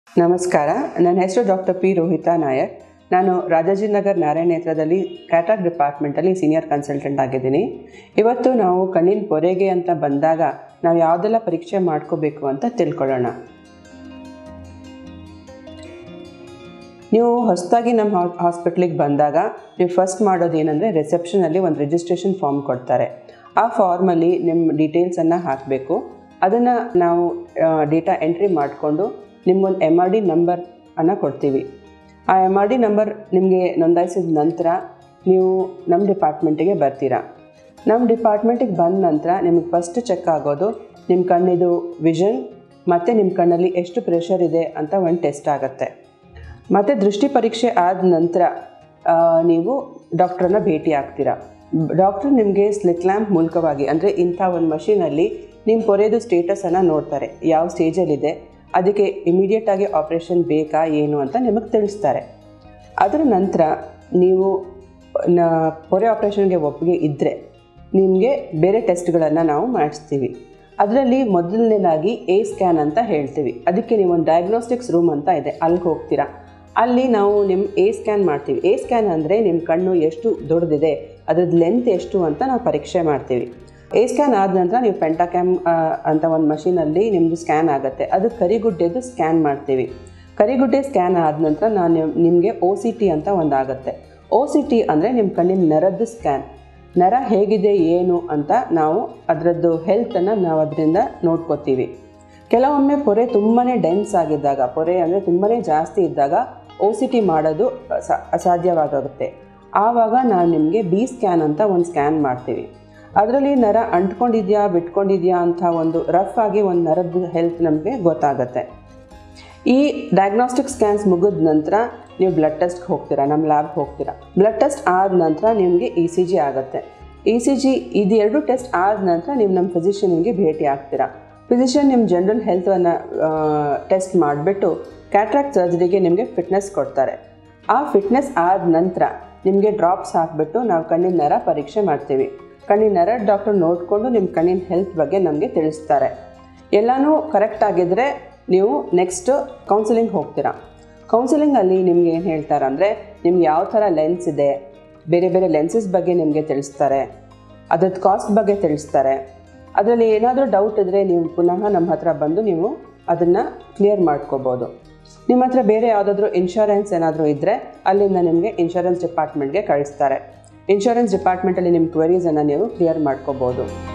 ನಮಸ್ಕಾರ ನನ್ನ ಹೆಸರು ಡಾಕ್ಟರ್ ಪಿ ರೋಹಿತಾ ನಾಯಕ್ ನಾನು ರಾಜಾಜಿನಗರ್ ನಾರಾಯಣ ನೇತ್ರದಲ್ಲಿ ಕ್ಯಾಟ್ರಾಕ್ ಡಿಪಾರ್ಟ್ಮೆಂಟಲ್ಲಿ ಸೀನಿಯರ್ ಕನ್ಸಲ್ಟೆಂಟ್ ಆಗಿದ್ದೀನಿ ಇವತ್ತು ನಾವು ಕಣ್ಣಿನ ಪೊರೆಗೆ ಅಂತ ಬಂದಾಗ ನಾವು ಯಾವುದೆಲ್ಲ ಪರೀಕ್ಷೆ ಮಾಡ್ಕೋಬೇಕು ಅಂತ ತಿಳ್ಕೊಳ್ಳೋಣ ನೀವು ಹೊಸದಾಗಿ ನಮ್ಮ ಹಾಸ್ಪಿಟ್ಲಿಗೆ ಬಂದಾಗ ನೀವು ಫಸ್ಟ್ ಮಾಡೋದು ಏನಂದರೆ ರಿಸೆಪ್ಷನಲ್ಲಿ ಒಂದು ರಿಜಿಸ್ಟ್ರೇಷನ್ ಫಾರ್ಮ್ ಕೊಡ್ತಾರೆ ಆ ಫಾರ್ಮಲ್ಲಿ ನಿಮ್ಮ ಡೀಟೇಲ್ಸನ್ನು ಹಾಕಬೇಕು ಅದನ್ನು ನಾವು ಡೇಟಾ ಎಂಟ್ರಿ ಮಾಡಿಕೊಂಡು ನಿಮ್ಗೊಂದು ಎಮ್ ಆರ್ ಡಿ ನಂಬರ್ ಅನ್ನು ಕೊಡ್ತೀವಿ ಆ ಎಮ್ ಆರ್ ಡಿ ನಂಬರ್ ನಿಮಗೆ ನೋಂದಾಯಿಸಿದ ನಂತರ ನೀವು ನಮ್ಮ ಡಿಪಾರ್ಟ್ಮೆಂಟಿಗೆ ಬರ್ತೀರಾ ನಮ್ಮ ಡಿಪಾರ್ಟ್ಮೆಂಟಿಗೆ ಬಂದ ನಂತರ ನಿಮಗೆ ಫಸ್ಟ್ ಚೆಕ್ ಆಗೋದು ನಿಮ್ಮ ಕಣ್ಣಿದು ವಿಷನ್ ಮತ್ತು ನಿಮ್ಮ ಕಣ್ಣಲ್ಲಿ ಎಷ್ಟು ಪ್ರೆಷರ್ ಇದೆ ಅಂತ ಒಂದು ಟೆಸ್ಟ್ ಆಗುತ್ತೆ ಮತ್ತು ದೃಷ್ಟಿ ಪರೀಕ್ಷೆ ಆದ ನಂತರ ಆ, ನೀವು ಡಾಕ್ಟ್ರನ್ನ ಭೇಟಿ ಆಗ್ತೀರಾ ಡಾಕ್ಟ್ರ್ ನಿಮಗೆ ಸ್ಲಿಟ್ ಲ್ಯಾಂಪ್ ಮೂಲಕವಾಗಿ ಅಂದರೆ ಇಂಥ ಒಂದು ಮಷೀನಲ್ಲಿ ನಿಮ್ಮ ಪೊರೆದು ಸ್ಟೇಟಸನ್ನು ನೋಡ್ತಾರೆ ಯಾವ ಸ್ಟೇಜಲ್ಲಿದೆ ಅದಕ್ಕೆ ಇಮಿಡಿಯೇಟಾಗಿ ಆಪ್ರೇಷನ್ ಬೇಕಾ ಏನು ಅಂತ ನಿಮಗೆ ತಿಳಿಸ್ತಾರೆ ಅದರ ನಂತರ ನೀವು ನ ಪೊರೆ ಆಪ್ರೇಷನ್ಗೆ ಒಪ್ಪಿಗೆ ಇದ್ದರೆ ನಿಮಗೆ ಬೇರೆ ಟೆಸ್ಟ್ಗಳನ್ನು ನಾವು ಮಾಡಿಸ್ತೀವಿ ಅದರಲ್ಲಿ ಮೊದಲನೇದಾಗಿ ಎ ಸ್ಕ್ಯಾನ್ ಅಂತ ಹೇಳ್ತೀವಿ ಅದಕ್ಕೆ ನೀವು ಒಂದು ಡಯಾಗ್ನೋಸ್ಟಿಕ್ಸ್ ರೂಮ್ ಅಂತ ಇದೆ ಅಲ್ಲಿಗೆ ಹೋಗ್ತೀರಾ ಅಲ್ಲಿ ನಾವು ನಿಮ್ಮ ಎ ಸ್ಕ್ಯಾನ್ ಮಾಡ್ತೀವಿ ಎ ಸ್ಕ್ಯಾನ್ ಅಂದರೆ ನಿಮ್ಮ ಕಣ್ಣು ಎಷ್ಟು ದೊಡ್ಡದಿದೆ ಅದ್ರದ್ದು ಲೆಂತ್ ಎಷ್ಟು ಅಂತ ನಾವು ಪರೀಕ್ಷೆ ಮಾಡ್ತೀವಿ ಎ ಸ್ಕ್ಯಾನ್ ಆದ ನಂತರ ನೀವು ಪೆಂಟಾಕ್ಯಾಮ್ ಅಂತ ಒಂದು ಮಷೀನಲ್ಲಿ ನಿಮ್ಮದು ಸ್ಕ್ಯಾನ್ ಆಗುತ್ತೆ ಅದು ಕರಿಗುಡ್ಡೆದು ಸ್ಕ್ಯಾನ್ ಮಾಡ್ತೀವಿ ಕರಿಗುಡ್ಡೆ ಸ್ಕ್ಯಾನ್ ಆದ ನಂತರ ನಾನು ನಿಮಗೆ ಒ ಸಿ ಟಿ ಅಂತ ಒಂದು ಆಗುತ್ತೆ ಒ ಸಿ ಟಿ ಅಂದರೆ ನಿಮ್ಮ ಕಣ್ಣಿನ ನರದ್ದು ಸ್ಕ್ಯಾನ್ ನರ ಹೇಗಿದೆ ಏನು ಅಂತ ನಾವು ಅದರದ್ದು ಹೆಲ್ತನ್ನು ನಾವು ಅದರಿಂದ ನೋಡ್ಕೋತೀವಿ ಕೆಲವೊಮ್ಮೆ ಪೊರೆ ತುಂಬಾ ಡೆನ್ಸ್ ಆಗಿದ್ದಾಗ ಪೊರೆ ಅಂದರೆ ತುಂಬಾ ಜಾಸ್ತಿ ಇದ್ದಾಗ ಒ ಸಿ ಟಿ ಮಾಡೋದು ಅಸ ಅಸಾಧ್ಯವಾಗುತ್ತೆ ಆವಾಗ ನಾವು ನಿಮಗೆ ಬಿ ಸ್ಕ್ಯಾನ್ ಅಂತ ಒಂದು ಸ್ಕ್ಯಾನ್ ಮಾಡ್ತೀವಿ ಅದರಲ್ಲಿ ನರ ಅಂಟ್ಕೊಂಡಿದ್ಯಾ ಬಿಟ್ಕೊಂಡಿದ್ಯಾ ಅಂತ ಒಂದು ರಫ್ ಆಗಿ ಒಂದು ನರದ್ದು ಹೆಲ್ತ್ ನಮಗೆ ಗೊತ್ತಾಗುತ್ತೆ ಈ ಡಯಾಗ್ನೋಸ್ಟಿಕ್ ಸ್ಕ್ಯಾನ್ಸ್ ಮುಗಿದ ನಂತರ ನೀವು ಬ್ಲಡ್ ಟೆಸ್ಟ್ಗೆ ಹೋಗ್ತೀರಾ ನಮ್ಮ ಲ್ಯಾಬ್ಗೆ ಹೋಗ್ತೀರಾ ಬ್ಲಡ್ ಟೆಸ್ಟ್ ಆದ ನಂತರ ನಿಮಗೆ ಇ ಸಿ ಜಿ ಆಗುತ್ತೆ ಇ ಸಿ ಜಿ ಇದು ಎರಡು ಟೆಸ್ಟ್ ಆದ ನಂತರ ನೀವು ನಮ್ಮ ಫಿಸಿಷಿಯನ್ಗೆ ಭೇಟಿ ಆಗ್ತೀರಾ ಫಿಸಿಷಿಯನ್ ನಿಮ್ಮ ಜನರಲ್ ಹೆಲ್ತನ್ನು ಟೆಸ್ಟ್ ಮಾಡಿಬಿಟ್ಟು ಕ್ಯಾಟ್ರಾಕ್ಟ್ ಸರ್ಜರಿಗೆ ನಿಮಗೆ ಫಿಟ್ನೆಸ್ ಕೊಡ್ತಾರೆ ಆ ಫಿಟ್ನೆಸ್ ಆದ ನಂತರ ನಿಮಗೆ ಡ್ರಾಪ್ಸ್ ಹಾಕಿಬಿಟ್ಟು ನಾವು ಕಣ್ಣಿನ ನರ ಪರೀಕ್ಷೆ ಮಾಡ್ತೀವಿ ಕಣ್ಣಿನ ನರ ಡಾಕ್ಟರ್ ನೋಡಿಕೊಂಡು ನಿಮ್ಮ ಕಣ್ಣಿನ ಹೆಲ್ತ್ ಬಗ್ಗೆ ನಮಗೆ ತಿಳಿಸ್ತಾರೆ ಎಲ್ಲನೂ ಕರೆಕ್ಟ್ ಆಗಿದ್ದರೆ ನೀವು ನೆಕ್ಸ್ಟ್ ಕೌನ್ಸಿಲಿಂಗ್ ಹೋಗ್ತೀರಾ ಕೌನ್ಸಿಲಿಂಗಲ್ಲಿ ನಿಮ್ಗೆ ಏನು ಹೇಳ್ತಾರೆ ಅಂದರೆ ನಿಮ್ಗೆ ಯಾವ ಥರ ಲೆನ್ಸ್ ಇದೆ ಬೇರೆ ಬೇರೆ ಲೆನ್ಸಸ್ ಬಗ್ಗೆ ನಿಮಗೆ ತಿಳಿಸ್ತಾರೆ ಅದ್ರದ್ದು ಕಾಸ್ಟ್ ಬಗ್ಗೆ ತಿಳಿಸ್ತಾರೆ ಅದರಲ್ಲಿ ಏನಾದರೂ ಡೌಟ್ ಇದ್ದರೆ ನೀವು ಪುನಃ ನಮ್ಮ ಹತ್ರ ಬಂದು ನೀವು ಅದನ್ನು ಕ್ಲಿಯರ್ ಮಾಡ್ಕೋಬೋದು ನಿಮ್ಮ ಹತ್ರ ಬೇರೆ ಯಾವುದಾದ್ರೂ ಇನ್ಶೂರೆನ್ಸ್ ಏನಾದರೂ ಇದ್ದರೆ ಅಲ್ಲಿಂದ ನಿಮಗೆ ಇನ್ಶೂರೆನ್ಸ್ ಡಿಪಾರ್ಟ್ಮೆಂಟ್ಗೆ ಕಳಿಸ್ತಾರೆ ಇನ್ಶೂರೆನ್ಸ್ ಡಿಪಾರ್ಟ್ಮೆಂಟಲ್ಲಿ ನಿಮ್ಮ ಕ್ವೆರೀಸನ್ನು ನೀವು ಕ್ಲಿಯರ್ ಮಾಡ್ಕೋಬೋದು